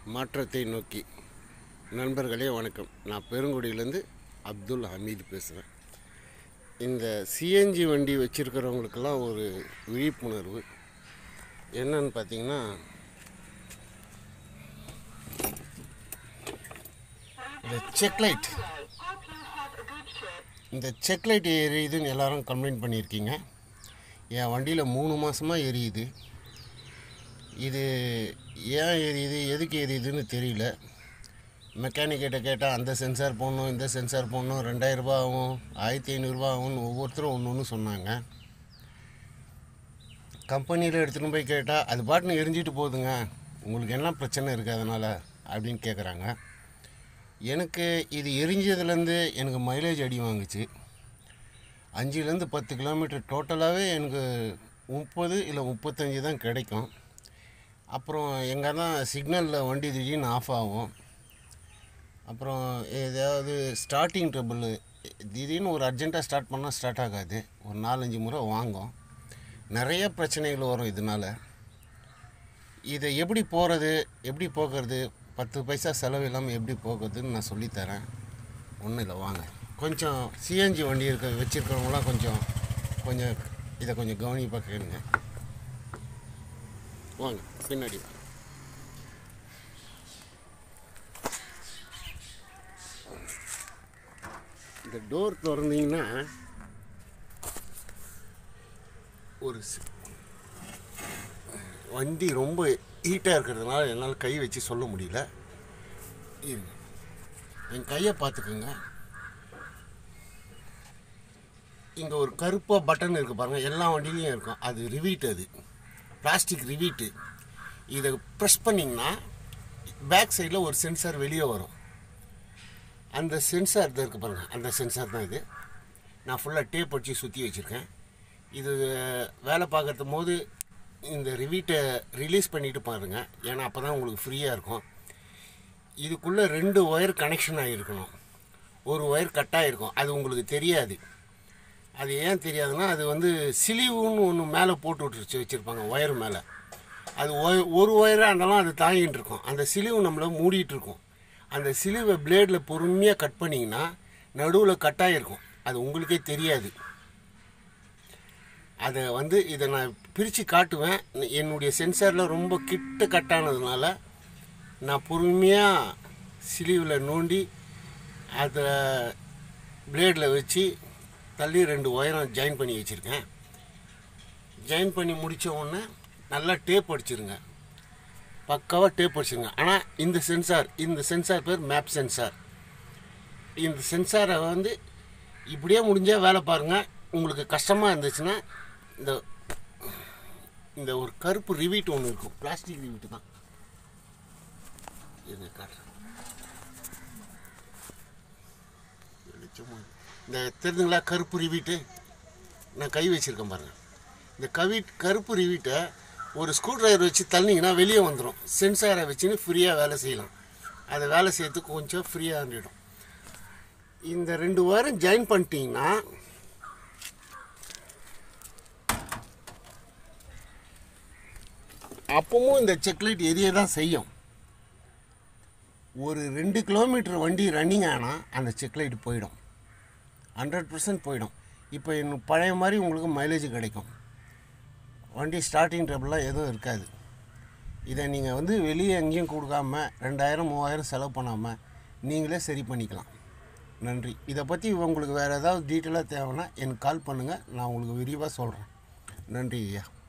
மாற்றத்தை நோக்கி நண்பர்களே வணக்கம் நான் பெருங்குடியிலேருந்து அப்துல் ஹமீது பேசுகிறேன் இந்த சிஎன்ஜி வண்டி வச்சுருக்கிறவங்களுக்கெல்லாம் ஒரு விழிப்புணர்வு என்னன்னு பார்த்தீங்கன்னா இந்த செக் லைட் இந்த செக் லைட் எரியுதுன்னு எல்லாரும் கம்ப்ளைண்ட் பண்ணியிருக்கீங்க என் வண்டியில் மூணு மாதமாக எரியுது இது ஏன் எரியுது எதுக்கு எரியுதுன்னு தெரியல மெக்கானிக்கிட்ட கேட்டால் அந்த சென்சார் போடணும் இந்த சென்சார் போடணும் ரெண்டாயிரரூபா ஆகும் ஆயிரத்தி ஐநூறுரூவா ஆகும்னு ஒவ்வொருத்தரும் ஒன்று ஒன்று சொன்னாங்க கம்பெனியில் எடுத்துகிட்டு போய் கேட்டால் அது பாட்டுன்னு எரிஞ்சிட்டு போகுதுங்க உங்களுக்கு என்ன பிரச்சனை இருக்குது அதனால் அப்படின்னு கேட்குறாங்க எனக்கு இது எரிஞ்சதுலேருந்து எனக்கு மைலேஜ் அடி வாங்குச்சு அஞ்சுலேருந்து பத்து கிலோமீட்டர் டோட்டலாகவே எனக்கு முப்பது இல்லை முப்பத்தஞ்சு தான் கிடைக்கும் அப்புறம் எங்கே தான் சிக்னலில் வண்டி திடீர்னு ஆஃப் ஆகும் அப்புறம் ஏதாவது ஸ்டார்டிங் ட்ரபிள் திடீர்னு ஒரு அர்ஜெண்ட்டாக ஸ்டார்ட் பண்ணால் ஸ்டார்ட் ஆகாது ஒரு நாலஞ்சு முறை வாங்கும் நிறைய பிரச்சனைகள் வரும் இதனால் இதை எப்படி போகிறது எப்படி போக்குறது பத்து பைசா செலவு இல்லாமல் எப்படி போக்குறதுன்னு நான் சொல்லித்தரேன் ஒன்றும் இல்லை வாங்க கொஞ்சம் சிஎன்ஜி வண்டி இருக்க வச்சுருக்கிறவங்களாம் கொஞ்சம் கொஞ்சம் இதை கொஞ்சம் கவனிப்பாக கேளுங்க வாங்க பின்னாடி வாங்க இந்த டோர் திறந்தீங்கன்னா ஒரு சி- வண்டி ரொம்ப ஹீட்டாக இருக்கிறதுனால என்னால் கை வச்சு சொல்ல முடியல இருங்க என் கையை பார்த்துக்குங்க இங்கே ஒரு கருப்பாக பட்டன் இருக்குது பாருங்கள் எல்லா வண்டிலையும் இருக்கும் அது ரிவீட் அது பிளாஸ்டிக் ரிவீட்டு இதை ப்ரெஸ் பண்ணிங்கன்னா பேக் சைடில் ஒரு சென்சார் வெளியே வரும் அந்த சென்சார் தான் இருக்குது பாருங்கள் அந்த சென்சார் தான் இது நான் ஃபுல்லாக டேப் வச்சு சுற்றி வச்சுருக்கேன் இது வேலை பார்க்கறது போது இந்த ரிவீட்டை ரிலீஸ் பண்ணிட்டு பாருங்கள் ஏன்னா அப்போ தான் உங்களுக்கு ஃப்ரீயாக இருக்கும் இதுக்குள்ளே ரெண்டு ஒயர் கனெக்ஷன் ஆகிருக்கணும் ஒரு ஒயர் கட் ஆகிருக்கும் அது உங்களுக்கு தெரியாது அது ஏன் தெரியாதுன்னா அது வந்து சிலிவுன்னு ஒன்று மேலே போட்டு விட்டுருச்சு வச்சுருப்பாங்க ஒயர் மேலே அது ஒய- ஒரு ஒயராக இருந்தாலும் அது தாங்கிட்டு இருக்கும் அந்த சிலிவு நம்மளை மூடிட்டு இருக்கும் அந்த சிலுவை பிளேடில் பொறுமையாக கட் பண்ணிங்கன்னா நடுவில் கட் ஆகிருக்கும் அது உங்களுக்கே தெரியாது அதை வந்து இதை நான் பிரித்து காட்டுவேன் என்னுடைய சென்சாரில் ரொம்ப கிட்ட கட் ஆனதுனால நான் பொறுமையாக சிலிவில் நோண்டி அதை பிளேடில் வச்சு தள்ளி ரெண்டு ஒயரம் ஜாயின் பண்ணி வச்சுருக்கேன் ஜாயின் பண்ணி முடித்த உடனே நல்லா டேப் அடிச்சிருங்க பக்காவாக டேப் அடிச்சிருங்க ஆனால் இந்த சென்சார் இந்த சென்சார் பேர் மேப் சென்சார் இந்த சென்சாரை வந்து இப்படியே முடிஞ்சால் வேலை பாருங்கள் உங்களுக்கு கஷ்டமாக இருந்துச்சுன்னா இந்த இந்த ஒரு கருப்பு ரிவீட் ஒன்று இருக்கும் பிளாஸ்டிக் ரிவீட்டு தான் இருங்க காட்டுறேன் வெளிச்சமா இருக்கு. இந்த தெரிஞ்சுங்களா கருப்பு ரிவீட்டு நான் கை வச்சுருக்கேன் பாருங்கள் இந்த கவி கருப்பு ரிவீட்டை ஒரு ஸ்க்ரூ டிரைவர் வச்சு தள்ளிங்கன்னா வெளியே வந்துடும் சென்சாரை வச்சுன்னு ஃப்ரீயாக வேலை செய்யலாம் அதை வேலை செய்யறதுக்கு கொஞ்சம் ஃப்ரீயாக இருந்துடும் இந்த ரெண்டு வாரம் ஜாயின் பண்ணிட்டீங்கன்னா அப்பவும் இந்த செக்லைட் எரிய தான் செய்யும் ஒரு ரெண்டு கிலோமீட்டர் வண்டி ரன்னிங் ஆனால் அந்த செக்லைட் போயிடும் ஹண்ட்ரட் பர்சன்ட் போயிடும் இப்போ இன்னும் பழைய மாதிரி உங்களுக்கு மைலேஜ் கிடைக்கும் வண்டி ஸ்டார்டிங் ட்ரபிள்லாம் எதுவும் இருக்காது இதை நீங்கள் வந்து வெளியே எங்கேயும் கொடுக்காம ரெண்டாயிரம் மூவாயிரம் செலவு பண்ணாமல் நீங்களே சரி பண்ணிக்கலாம் நன்றி இதை பற்றி உங்களுக்கு வேறு ஏதாவது டீட்டெயிலாக தேவைன்னா எனக்கு கால் பண்ணுங்கள் நான் உங்களுக்கு விரிவாக சொல்கிறேன் நன்றி ஐயா